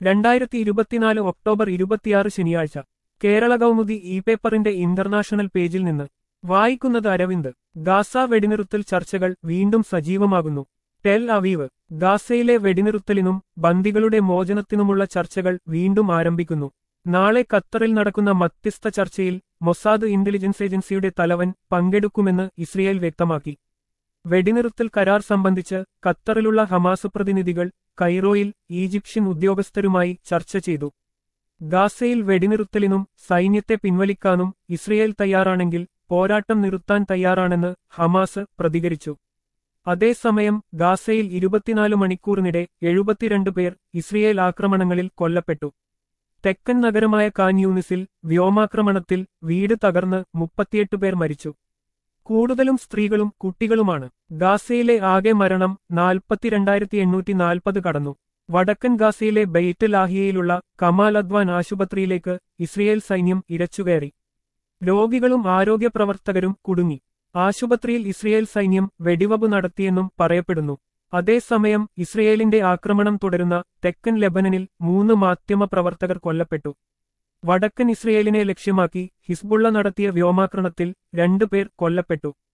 രണ്ടായിരത്തി ഇരുപത്തിനാല് ഒക്ടോബർ ഇരുപത്തിയാറ് ശനിയാഴ്ച കേരള കൗമുദി ഇ പേപ്പറിന്റെ ഇന്റർനാഷണൽ പേജിൽ നിന്ന് വായിക്കുന്നത് അരവിന്ദ് ഗാസ വെടിനിറുത്തൽ ചർച്ചകൾ വീണ്ടും സജീവമാകുന്നു ടെൽ അവീവ് ഗാസയിലെ വെടിനിറുത്തലിനും ബന്ദികളുടെ മോചനത്തിനുമുള്ള ചർച്ചകൾ വീണ്ടും ആരംഭിക്കുന്നു നാളെ ഖത്തറിൽ നടക്കുന്ന മധ്യസ്ഥ ചർച്ചയിൽ മൊസാദ് ഇന്റലിജൻസ് ഏജൻസിയുടെ തലവൻ പങ്കെടുക്കുമെന്ന് ഇസ്രയേൽ വ്യക്തമാക്കി വെടിനിറുത്തൽ കരാർ സംബന്ധിച്ച് ഖത്തറിലുള്ള ഹമാസ് പ്രതിനിധികൾ കൈറോയിൽ ഈജിപ്ഷ്യൻ ഉദ്യോഗസ്ഥരുമായി ചർച്ച ചെയ്തു ഗാസയിൽ വെടിനിറുത്തലിനും സൈന്യത്തെ പിൻവലിക്കാനും ഇസ്രയേൽ തയ്യാറാണെങ്കിൽ പോരാട്ടം നിർത്താൻ തയ്യാറാണെന്ന് ഹമാസ് പ്രതികരിച്ചു അതേസമയം ഗാസയിൽ ഇരുപത്തിനാല് മണിക്കൂറിനിടെ എഴുപത്തിരണ്ട് പേർ ഇസ്രയേൽ ആക്രമണങ്ങളിൽ കൊല്ലപ്പെട്ടു തെക്കൻ നഗരമായ കാൻയൂണിസിൽ വ്യോമാക്രമണത്തിൽ വീട് തകർന്ന് മുപ്പത്തിയെട്ട് പേർ മരിച്ചു കൂടുതലും സ്ത്രീകളും കുട്ടികളുമാണ് ഗാസയിലെ ആകെ മരണം നാൽപ്പത്തിരണ്ടായിരത്തി എണ്ണൂറ്റി നാൽപ്പത് കടന്നു വടക്കൻ ഗാസയിലെ ബെയ്റ്റ് ലാഹിയയിലുള്ള കമാൽ അദ്വാൻ ആശുപത്രിയിലേക്ക് ഇസ്രയേൽ സൈന്യം ഇരച്ചുകയറി രോഗികളും ആരോഗ്യപ്രവർത്തകരും കുടുങ്ങി ആശുപത്രിയിൽ ഇസ്രയേൽ സൈന്യം വെടിവപ്പ് നടത്തിയെന്നും പറയപ്പെടുന്നു അതേസമയം ഇസ്രയേലിന്റെ ആക്രമണം തുടരുന്ന തെക്കൻ ലെബനനിൽ മൂന്ന് മാധ്യമ പ്രവർത്തകർ കൊല്ലപ്പെട്ടു വടക്കൻ ഇസ്രയേലിനെ ലക്ഷ്യമാക്കി ഹിസ്ബുള്ള നടത്തിയ വ്യോമാക്രമണത്തിൽ രണ്ടുപേർ കൊല്ലപ്പെട്ടു